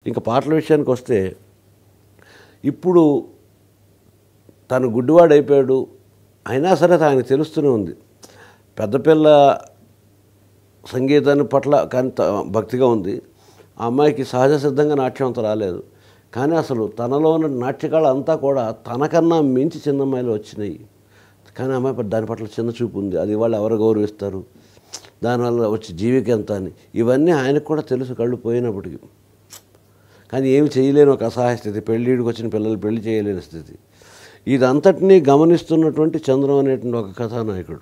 ఇంకా పాటల విషయానికి వస్తే ఇప్పుడు తను గుడ్డివాడు అయిపోయాడు అయినా సరే ఆయనకు తెలుస్తూనే ఉంది పెద్ద పిల్ల సంగీతాన్ని పట్ల కానీ త- భక్తిగా ఉంది ఆ అమ్మాయికి సహజ సిద్ధంగా నాట్యం అంత రాలేదు కానీ అసలు తనలో ఉన్న నాట్యకళ అంతా కూడా తనకన్నా మించి చిన్న అమ్మాయిలు వచ్చినాయి కానీ అమ్మాయి పట్ల- దాని పట్ల చిన్న చూపు ఉంది అది వాళ్ళు ఎవరు గౌరవిస్తారు దానివల్ల వచ్చి జీవిక ఎంత అని ఇవన్నీ ఆయనకు కూడా తెలుసు కళ్ళు పోయినప్పటికీ కానీ ఏమి చేయలేని ఒక అసహాయ స్థితి పెళ్ళిడికి వచ్చిన పిల్లలు పెళ్లి చేయలేని స్థితి ఇదంతటినీ గమనిస్తున్నటువంటి చంద్రం అనేటువంటి ఒక కథానాయకుడు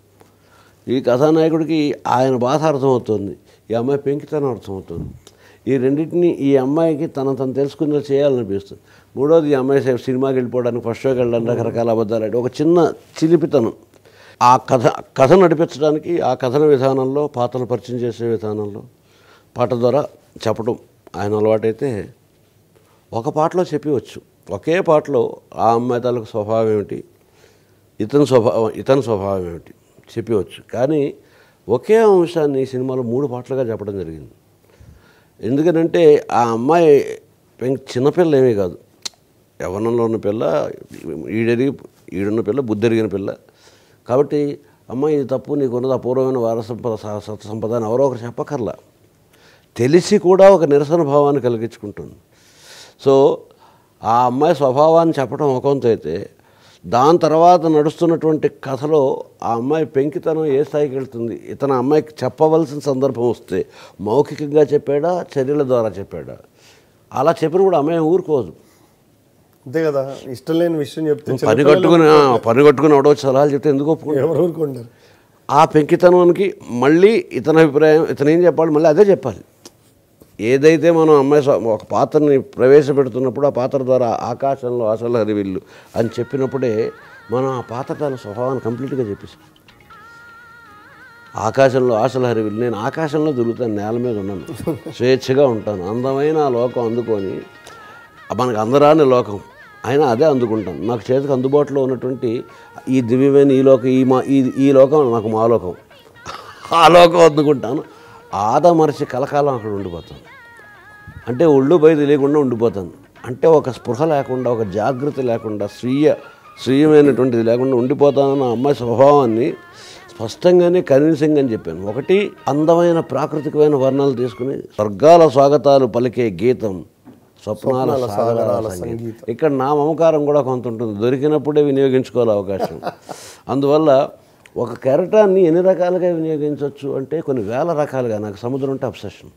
ఈ కథానాయకుడికి ఆయన బాధ అర్థమవుతుంది ఈ అమ్మాయి పెంకితనం అర్థమవుతుంది ఈ రెండింటిని ఈ అమ్మాయికి తన తను తెలుసుకునేలా చేయాలనిపిస్తుంది మూడోది ఈ అమ్మాయి సేపు సినిమాకి వెళ్ళిపోవడానికి ఫస్ట్ షోకి వెళ్ళడానికి రకరకాల అబద్ధాలు ఆడి ఒక చిన్న చిలిపితనం ఆ కథ కథ నడిపించడానికి ఆ కథన విధానంలో పాత్రలు పరిచయం చేసే విధానంలో పాట ద్వారా చెప్పడం ఆయన అలవాటైతే ఒక పాటలో చెప్పవచ్చు ఒకే పాటలో ఆ అమ్మాయి తాలూకు స్వభావం ఏమిటి ఇతని స్వభావం ఇతని స్వభావం ఏమిటి చెప్పవచ్చు కానీ ఒకే అంశాన్ని ఈ సినిమాలో మూడు పాటలుగా చెప్పడం జరిగింది ఎందుకనంటే ఆ అమ్మాయి పెం- చిన్నపిల్ల ఏమీ కాదు యవ్వనంలో ఉన్న పిల్ల ఈడెరిగి ఈడున్న పిల్ల బుద్ధెరిగిన పిల్ల కాబట్టి అమ్మాయి ఇది తప్పు నీకున్నది అపూర్వమైన వారసంపద స- సత్ సంపద అని ఎవరో ఒకరు చెప్పకర్లా తెలిసి కూడా ఒక నిరసన భావాన్ని కలిగించుకుంటుంది సో ఆ అమ్మాయి స్వభావాన్ని చెప్పడం ఒక వంతు అయితే దాని తర్వాత నడుస్తున్నటువంటి కథలో ఆ అమ్మాయి పెంకితనం ఏ స్థాయికి వెళ్తుంది ఇతను ఆ అమ్మాయికి చెప్పవలసిన సందర్భం వస్తే మౌఖికంగా చెప్పాడా చర్యల ద్వారా చెప్పాడా అలా చెప్పిన కూడా అమ్మాయి ఊరుకోదు అంతే కదా ఇష్టం లేని విషయం చెప్తే పని చిన్నపిల్లలు కట్టుకుని ఆ, పని కట్టుకుని ఎవడో సలహాలు చెప్తే ఎందుకు ఒప్పుకుంటారు ఎవరు ఊరుకుంటారు ఆ పెంకితనానికి మళ్ళీ ఇతని అభిప్రాయం ఇతను ఏం చెప్పాలి మళ్ళీ అదే చెప్పాలి ఏదైతే మనం అమ్మాయి స్వ- ఒక పాత్రని ప్రవేశపెడుతున్నప్పుడు ఆ పాత్ర ద్వారా ఆకాశంలో ఆశల హరివిల్లు అని చెప్పినప్పుడే మనం ఆ పాత్ర తాలూకు స్వభావాన్ని కంప్లీట్గా చెప్పేసాం ఆకాశంలో ఆశల హరివిల్లు నేను ఆకాశంలో తిరుగుతాను నేల మీద ఉన్నాను స్వేచ్ఛగా ఉంటాను అందమైన ఆ లోకం అందుకొని మనకు అందరాని లోకం అయినా అదే అందుకుంటాను నాకు చేతికి అందుబాటులో ఉన్నటువంటి ఈ దివ్యమైన ఈ లోకం ఈ మా ఈ ఈ లోకం నాకు మా లోకం ఆ లోకం అందుకుంటాను ఆదమరిచి కలకాలం అక్కడ ఉండిపోతాను అంటే ఒళ్ళు పై తెలియకుండా ఉండిపోతాను అంటే ఒక స్పృహ లేకుండా ఒక జాగృతి లేకుండా స్వీయ స్వీయమైనటువంటిది లేకుండా ఉండిపోతానన్న అమ్మాయి స్వభావాన్ని స్పష్టంగానే కన్విన్సింగ్ అని చెప్పాను ఒకటి అందమైన ప్రాకృతికమైన వర్ణాలు తీసుకుని స్వర్గాల స్వాగతాలు పలికే గీతం స్వప్నాల సాగరాల సంగీతం ఇక్కడ నా మమకారం కూడా కొంత ఉంటుంది దొరికినప్పుడే వినియోగించుకోవాలి అవకాశం అందువల్ల ఒక కెరటాన్ని ఎన్ని రకాలుగా వినియోగించవచ్చు అంటే కొన్ని వేల రకాలుగా నాకు సముద్రం అంటే అబ్సెషన్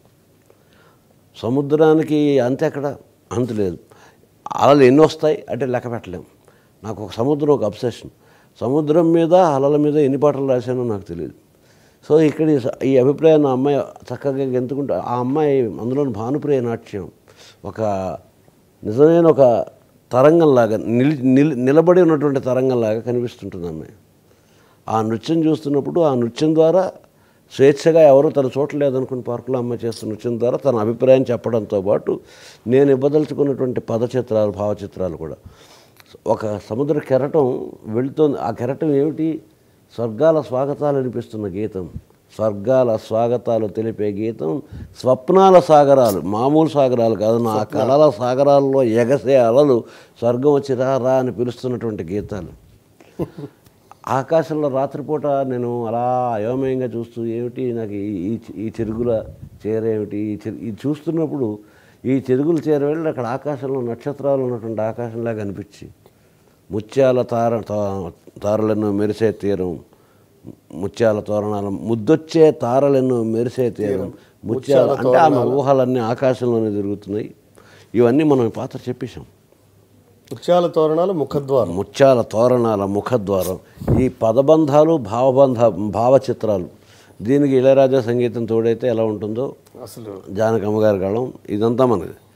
సముద్రానికి అంత ఎక్కడ అంత లేదు అలలు ఎన్ని వస్తాయి అంటే లెక్క పెట్టలేం నాకు ఒక సముద్రం ఒక అబ్సెషన్ సముద్రం మీద అలల మీద ఎన్ని పాటలు రాశానో నాకు తెలియదు సో ఇక్కడ ఈ స- ఈ అభిప్రాయాన్ని ఆ అమ్మాయి చక్కగా గెంతుకుంటూ ఆ అమ్మాయి అందులోని భానుప్రియ నాట్యం ఒక నిజమైన ఒక తరంగంలాగా నిలి నిలి నిలబడి ఉన్నటువంటి తరంగంలాగా కనిపిస్తుంటుంది అమ్మాయి ఆ నృత్యం చూస్తున్నప్పుడు ఆ నృత్యం ద్వారా స్వేచ్ఛగా ఎవరు తన చూడలేదనుకుని పార్కులో అమ్మాయి చేస్తున్న నృత్యం ద్వారా తన అభిప్రాయం చెప్పడంతో పాటు నేను ఇవ్వదలుచుకున్నటువంటి పదచిత్రాలు భావచిత్రాలు కూడా ఒక సముద్ర కెరటం వెళుతోంది ఆ కెరటం ఏమిటి స్వర్గాల స్వాగతాలు అనిపిస్తున్న గీతం స్వర్గాల స్వాగతాలు తెలిపే గీతం స్వప్నాల సాగరాలు మామూలు సాగరాలు కాదు నా కళల సాగరాల్లో ఎగసే అలలు స్వర్గం వచ్చి రా రా అని పిలుస్తున్నటువంటి గీతాలు ఆకాశంలో రాత్రిపూట నేను అలా అయోమయంగా చూస్తూ ఏమిటి నాకు ఈ ఈ- ఈ చెరుగుల చీర ఏమిటి ఈ చెరు ఇది చూస్తున్నప్పుడు ఈ చెరుగుల చీర వెళ్ళి అక్కడ ఆకాశంలో నక్షత్రాలు ఉన్నటువంటి ఆకాశంలాగా అనిపించి ముత్యాల తార తా- తారలెన్నో మెరిసే తీరం ముత్యాల తోరణాలు ముద్దొచ్చే తారలెన్నో మెరిసే తీరం ముత్యాల అంటే ఆమె ఊహలన్నీ ఆకాశంలోనే తిరుగుతున్నాయి ఇవన్నీ మనం ఈ పాత్ర చెప్పేశాం ముత్యాల తోరణాలు ముఖద్వారం ముత్యాల తోరణాల ముఖద్వారం ఈ పదబంధాలు భావబంధ భావచిత్రాలు దీనికి ఇళయరాజా సంగీతం తోడైతే ఎలా ఉంటుందో అసలు జానకమ్మ గారి కాలం ఇదంతా మనది